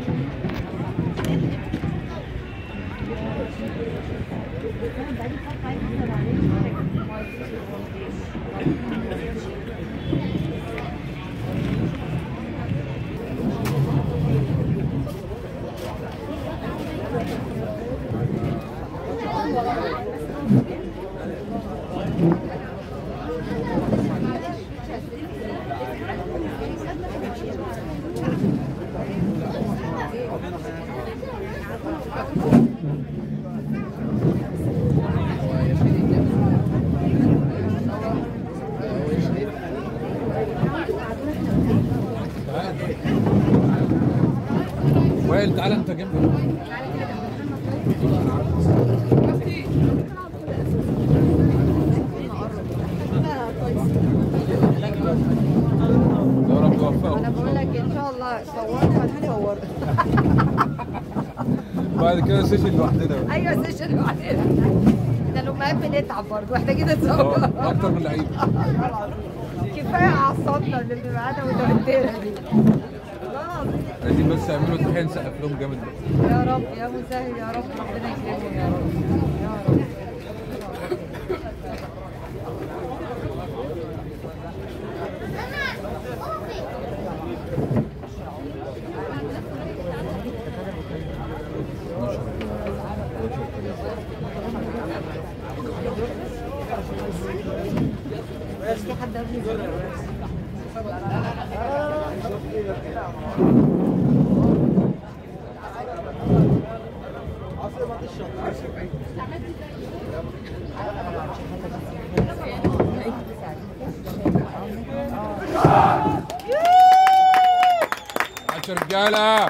وائل تعالى انت جنبي يا رب يوفقه انا بقول لك ان شاء الله صورت هتصور بعد كده سيشن لوحدنا بقى. ايوه سيشن لوحدنا ده الامهات بنتعب برضه محتاجين اه نتصور اكتر من اللعيبه كفايه اعصابنا اللي بتبقى قاعده متوتره دي والله العظيم. عايزين بس يعملوا تحيه نسقف لهم جامد بقى. يا رب يا مسهل يا رب ربنا يكرمهم يا رب يا رب في حد قبل عشر رجاله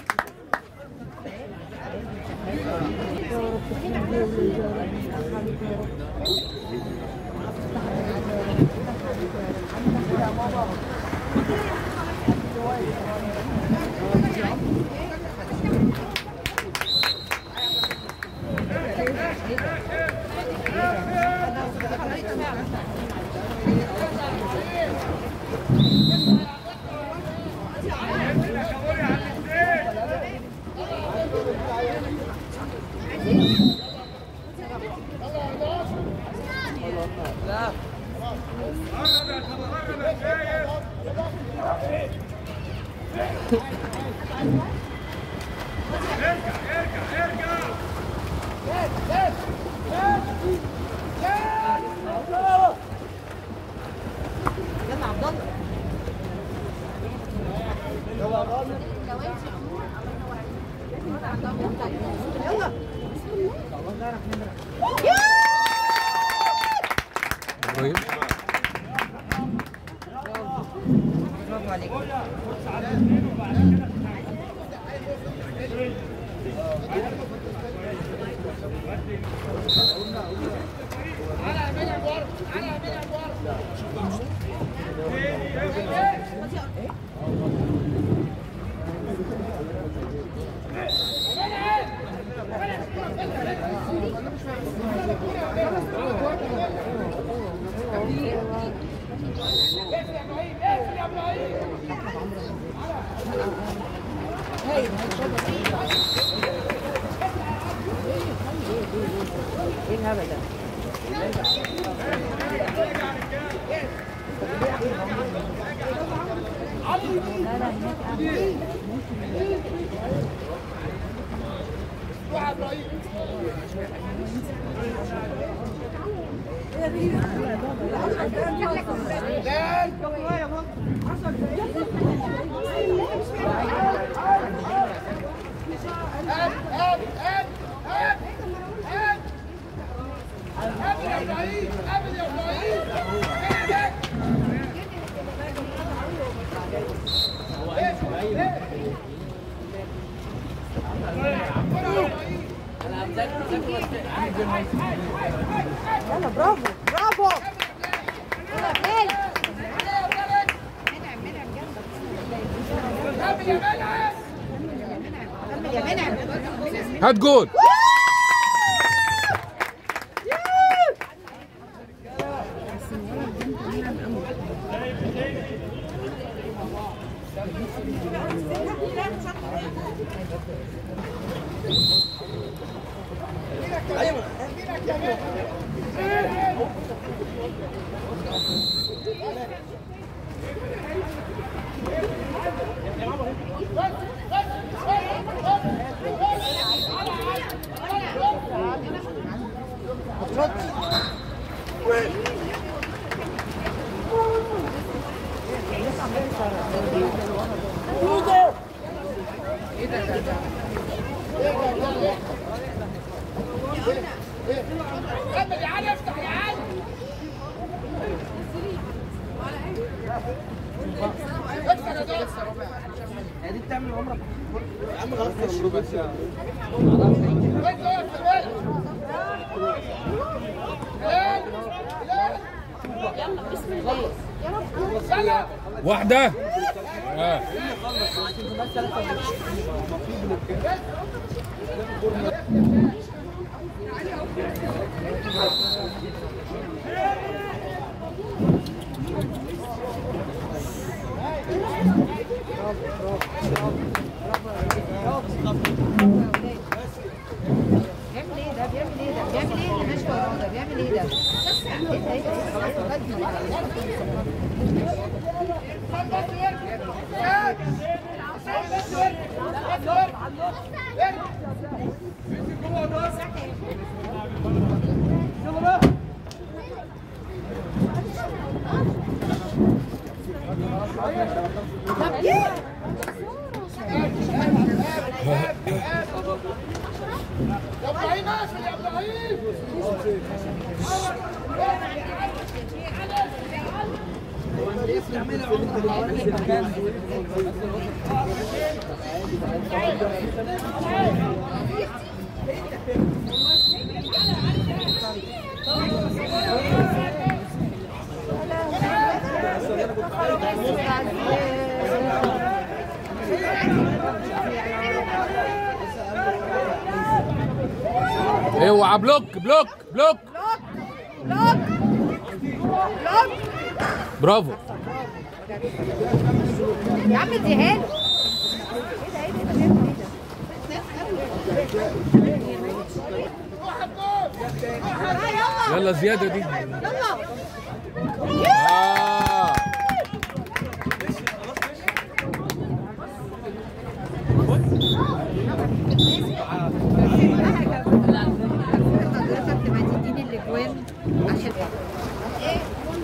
يلا عبد الله يلا ابراهيم برافو عليك ايه الهبل ده؟ لا لا هناك أعلى. يلا برافو برافو يلا بلال كمل يا منعم هات جول واحدة آه. بيعمل ايه ده بيعمل ايه ده بيعمل ايه اللي ماشي وراه ده بيعمل ايه ده ايه ده ايه ده خلاص لغايه طب ايه اوعى بلوك بلوك بلوك لوك لوك لوك برافو يا عم اديها له ايه ده ايه ده ايه ده ايه ده يلا زيادة دي يلا آه. حضرتك تبقى تديني الاجوان عشان ايه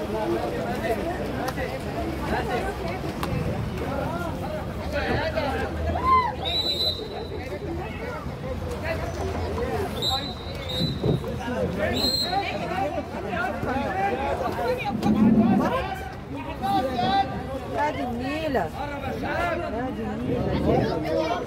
يا دي النيلة يا دي النيلة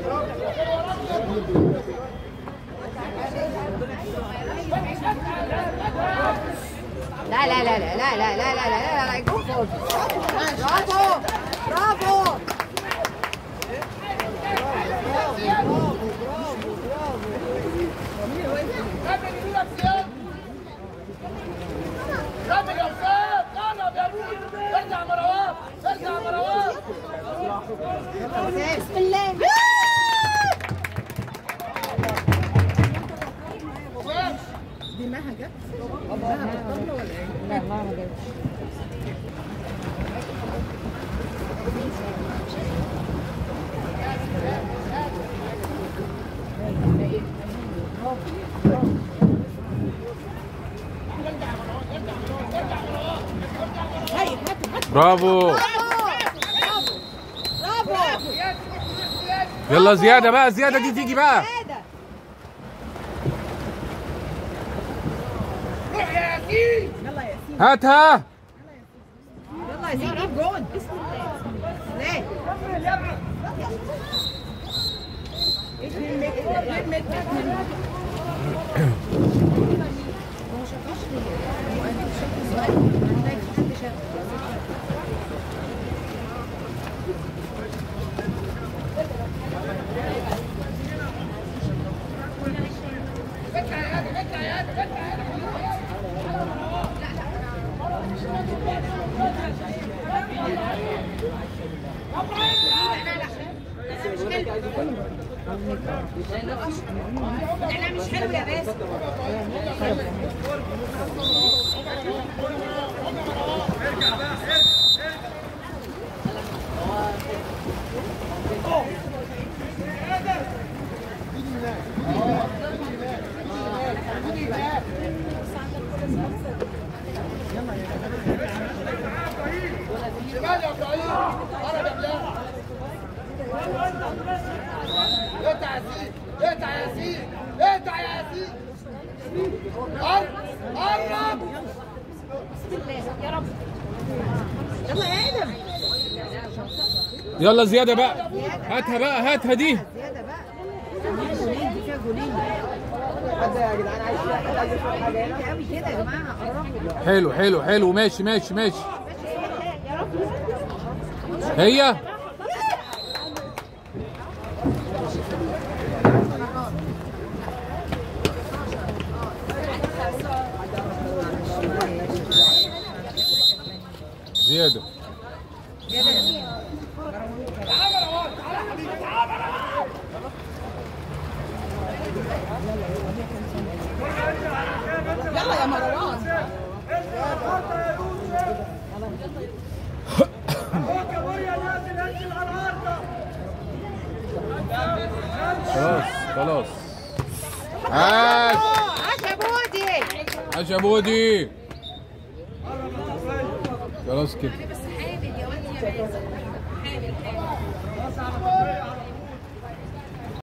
لا لا لا لا لا لا لا لا لا لا لا يكون فوز برافو برافو كمل يا استاذ قرب يا ابوي ارجع مروان ارجع مروان بسم الله دي مها جت؟ مها بطلة ولا ايه؟ لا مها ما جاتش برافو برافو برافو يلا زيادة بقى زيادة دي تيجي بقى زيادة. روح يا ياسين هاتها يلا يا سيدي جيب جون بسم الله لا اتنين متر اتنين متر اتنين متر هو شطاش ليه؟ هو انا شايف سؤال ما عندك حد شاف لا مش حلو يا باسم شمال يا ابراهيم قرب يا بلال اقطع يا سيدي اقطع يا سيدي اقطع يا سيدي قرب قرب بسم الله يا رب يلا يا ادم يلا زياده بقى هاتها بقى هاتها دي زياده بقى جولين دي فيها جولين حد يا جدعان عايز عايز يشرب حاجه هنا قوي كده يا جماعه قربوا حلو حلو حلو ماشي ماشي ماشي يا رب هي زياده يلا يا مروان خلاص خلاص عاش عاش يا بودي عاش يا بودي خلاص كده بس حامل يا ولدي يا مازن حامل حامل